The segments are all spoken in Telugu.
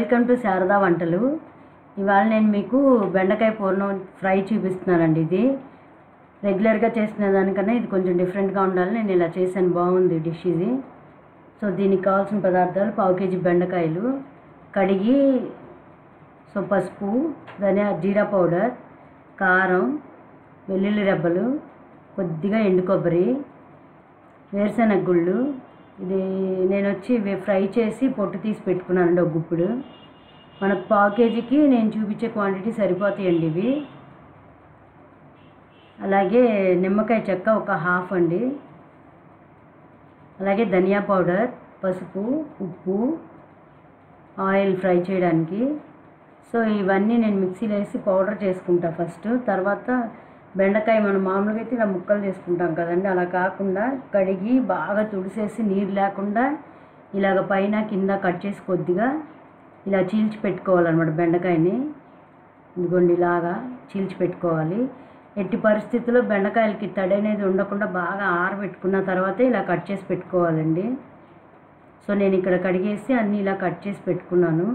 వెల్కమ్ టు శారదా వంటలు ఇవాళ నేను మీకు బెండకాయ పూర్ణం ఫ్రై చూపిస్తున్నానండి ఇది రెగ్యులర్గా చేసిన దానికన్నా ఇది కొంచెం డిఫరెంట్గా ఉండాలి నేను ఇలా చేశాను బాగుంది డిష్ ఇది సో దీనికి కావాల్సిన పదార్థాలు పావు కేజీ బెండకాయలు కడిగి సో పసుపు ధనియా జీరా పౌడర్ కారం వెల్లుల్లి రెబ్బలు కొద్దిగా ఎండు కొబ్బరి వేరుశెనగ గుళ్ళు ఇది నేను వచ్చి ఇవి ఫ్రై చేసి పొట్టు తీసి పెట్టుకున్నానండి ఒక గుప్పుడు మనకు పావు కేజీకి నేను చూపించే క్వాంటిటీ సరిపోతాయండి ఇవి అలాగే నిమ్మకాయ చెక్క ఒక హాఫ్ అండి అలాగే ధనియా పౌడర్ పసుపు ఉప్పు ఆయిల్ ఫ్రై చేయడానికి సో ఇవన్నీ నేను మిక్సీలో వేసి పౌడర్ చేసుకుంటా ఫస్ట్ తర్వాత బెండకాయ మనం మామూలుగా అయితే ఇలా ముక్కలు చేసుకుంటాం కదండి అలా కాకుండా కడిగి బాగా తుడిసేసి నీరు లేకుండా ఇలాగ పైన కింద కట్ చేసి కొద్దిగా ఇలా చీల్చి పెట్టుకోవాలన్నమాట బెండకాయని ఇదిగోండి ఇలాగా చీల్చి పెట్టుకోవాలి ఎట్టి పరిస్థితుల్లో బెండకాయలకి తడి అనేది ఉండకుండా బాగా ఆరబెట్టుకున్న తర్వాతే ఇలా కట్ చేసి పెట్టుకోవాలండి సో నేను ఇక్కడ కడిగేసి అన్నీ ఇలా కట్ చేసి పెట్టుకున్నాను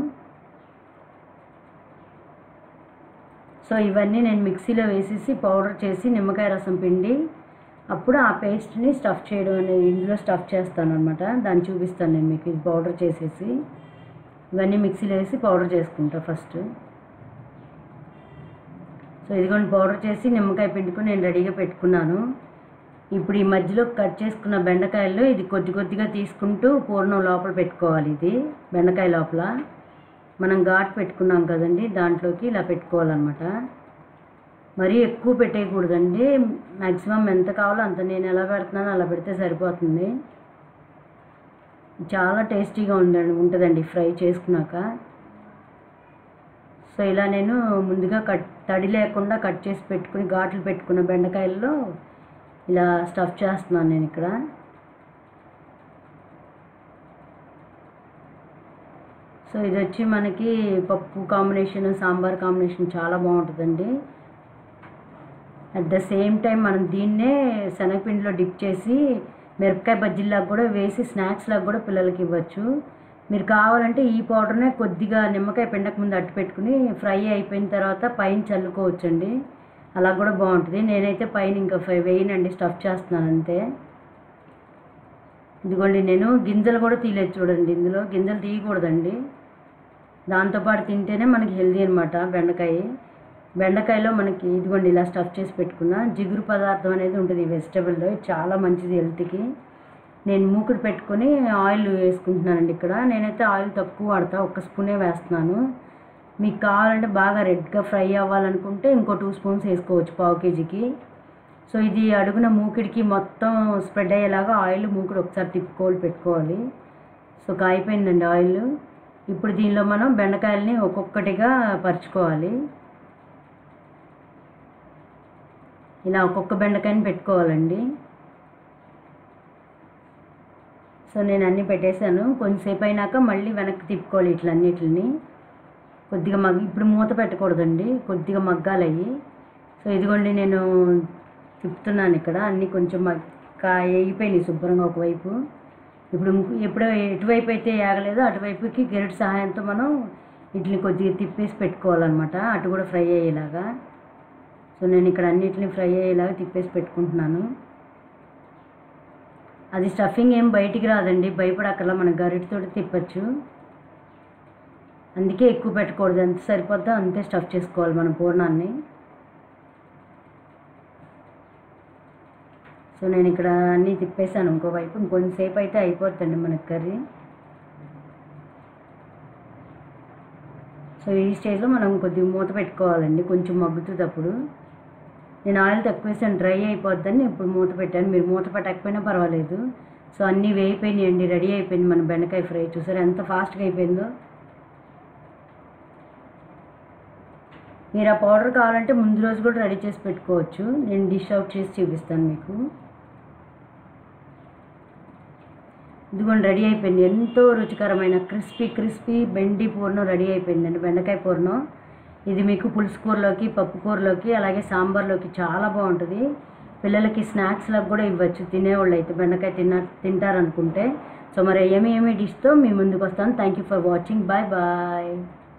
సో ఇవన్నీ నేను మిక్సీలో వేసేసి పౌడర్ చేసి నిమ్మకాయ రసం పిండి అప్పుడు ఆ పేస్ట్ని స్టఫ్ చేయడం అనేది ఇందులో స్టఫ్ చేస్తాను అనమాట దాన్ని చూపిస్తాను నేను మీకు ఇది పౌడర్ చేసేసి ఇవన్నీ మిక్సీలో వేసి పౌడర్ చేసుకుంటా ఫస్ట్ సో ఇదిగోండి పౌడర్ చేసి నిమ్మకాయ పిండుకొని నేను రెడీగా పెట్టుకున్నాను ఇప్పుడు ఈ మధ్యలో కట్ చేసుకున్న బెండకాయలు ఇది కొద్ది కొద్దిగా తీసుకుంటూ పూర్ణం లోపల పెట్టుకోవాలి ఇది బెండకాయ లోపల మనం ఘాట్ పెట్టుకున్నాం కదండి దాంట్లోకి ఇలా పెట్టుకోవాలన్నమాట మరీ ఎక్కువ పెట్టేయకూడదండి మ్యాక్సిమం ఎంత కావాలో అంత నేను ఎలా పెడుతున్నానో అలా పెడితే సరిపోతుంది చాలా టేస్టీగా ఉందండి ఉంటుందండి ఫ్రై చేసుకున్నాక సో ఇలా నేను ముందుగా కట్ తడి లేకుండా కట్ చేసి పెట్టుకుని ఘాట్లు పెట్టుకున్న బెండకాయల్లో ఇలా స్టఫ్ చేస్తున్నాను నేను ఇక్కడ సో ఇది వచ్చి మనకి పప్పు కాంబినేషన్ సాంబార్ కాంబినేషన్ చాలా బాగుంటుందండి అట్ ద సేమ్ టైం మనం దీన్నే శనగపిండిలో డిప్ చేసి మిరపకాయ బజ్జీలాగా కూడా వేసి స్నాక్స్ లాగా కూడా పిల్లలకి ఇవ్వచ్చు మీరు కావాలంటే ఈ పౌడర్నే కొద్దిగా నిమ్మకాయ పిండక ముందు అట్టు పెట్టుకుని ఫ్రై అయిపోయిన తర్వాత పైన చల్లుకోవచ్చండి అలా కూడా బాగుంటుంది నేనైతే పైన ఇంకా ఫ్రై వేయనండి స్టఫ్ చేస్తున్నాను అంతే ఇదిగోండి నేను గింజలు కూడా తీయలేదు చూడండి ఇందులో గింజలు తీయకూడదండి దాంతోపాటు తింటేనే మనకి హెల్దీ అనమాట బెండకాయ బెండకాయలో మనకి ఇదిగోండి ఇలా స్టఫ్ చేసి పెట్టుకున్న జిగురు పదార్థం అనేది ఉంటుంది ఈ వెజిటబుల్లో ఇది చాలా మంచిది హెల్త్కి నేను మూకుడు పెట్టుకొని ఆయిల్ వేసుకుంటున్నానండి ఇక్కడ నేనైతే ఆయిల్ తక్కువ వాడతా ఒక్క స్పూనే వేస్తున్నాను మీకు కావాలంటే బాగా రెడ్గా ఫ్రై అవ్వాలనుకుంటే ఇంకో టూ స్పూన్స్ వేసుకోవచ్చు పావు కేజీకి సో ఇది అడుగున మూకిడికి మొత్తం స్ప్రెడ్ అయ్యేలాగా ఆయిల్ మూకుడు ఒకసారి తిప్పుకోవాలి పెట్టుకోవాలి సో కాయిపోయిందండి ఆయిల్ ఇప్పుడు దీనిలో మనం బెండకాయలని ఒక్కొక్కటిగా పరుచుకోవాలి ఇలా ఒక్కొక్క బెండకాయని పెట్టుకోవాలండి సో నేను అన్నీ పెట్టేశాను కొంచెంసేపు అయినాక మళ్ళీ వెనక్కి తిప్పుకోవాలి ఇట్లన్నిటిని కొద్దిగా మగ్గి ఇప్పుడు మూత పెట్టకూడదండి కొద్దిగా మగ్గాలి అయ్యి సో ఇదిగోండి నేను తిప్పుతున్నాను ఇక్కడ అన్నీ కొంచెం మగ్గ వేగిపోయినాయి శుభ్రంగా ఒకవైపు ఇప్పుడు ఎప్పుడు ఎటువైపు అయితే ఏగలేదో అటువైపుకి గెరటి సహాయంతో మనం వీటిని కొద్దిగా తిప్పేసి పెట్టుకోవాలన్నమాట అటు కూడా ఫ్రై అయ్యేలాగా సో నేను ఇక్కడ అన్నిటిని ఫ్రై అయ్యేలాగా తిప్పేసి పెట్టుకుంటున్నాను అది స్టఫింగ్ ఏం బయటికి రాదండి భయపడక్కర్లా మన గరిటితో తిప్పచ్చు అందుకే ఎక్కువ పెట్టకూడదు ఎంత సరిపోద్దో అంతే స్టఫ్ చేసుకోవాలి మన పూర్ణాన్ని సో నేను ఇక్కడ అన్నీ తిప్పేసాను ఇంకోవైపు ఇంకొంతసేపు అయితే అయిపోద్దండి మనకి కర్రీ సో ఈ స్టేజ్లో మనం కొద్దిగా మూత పెట్టుకోవాలండి కొంచెం మగ్గుతుంది అప్పుడు నేను ఆయిల్ తక్కువ వేసాను డ్రై అయిపోద్దని ఇప్పుడు మూత పెట్టాను మీరు మూత పెట్టకపోయినా పర్వాలేదు సో అన్నీ వేయిపోయినాయండి రెడీ అయిపోయింది మన బెండకాయ ఫ్రై చూసారు ఎంత ఫాస్ట్గా అయిపోయిందో మీరు ఆ పౌడర్ కావాలంటే ముందు రోజు కూడా రెడీ చేసి పెట్టుకోవచ్చు నేను డిష్ అవుట్ చేసి చూపిస్తాను మీకు ఇదిగోండి రెడీ అయిపోయింది ఎంతో రుచికరమైన క్రిస్పీ క్రిస్పీ బెండి పూర్ణం రెడీ అయిపోయిందండి బెండకాయ పూర్ణం ఇది మీకు పులుసు కూరలోకి పప్పు కూరలోకి అలాగే సాంబార్లోకి చాలా బాగుంటుంది పిల్లలకి స్నాక్స్లకు కూడా ఇవ్వచ్చు తినేవాళ్ళు అయితే బెండకాయ తిన్న తింటారనుకుంటే సో మరి ఏమి ఏమి డిష్తో మీ ముందుకు వస్తాను thank you for watching bye bye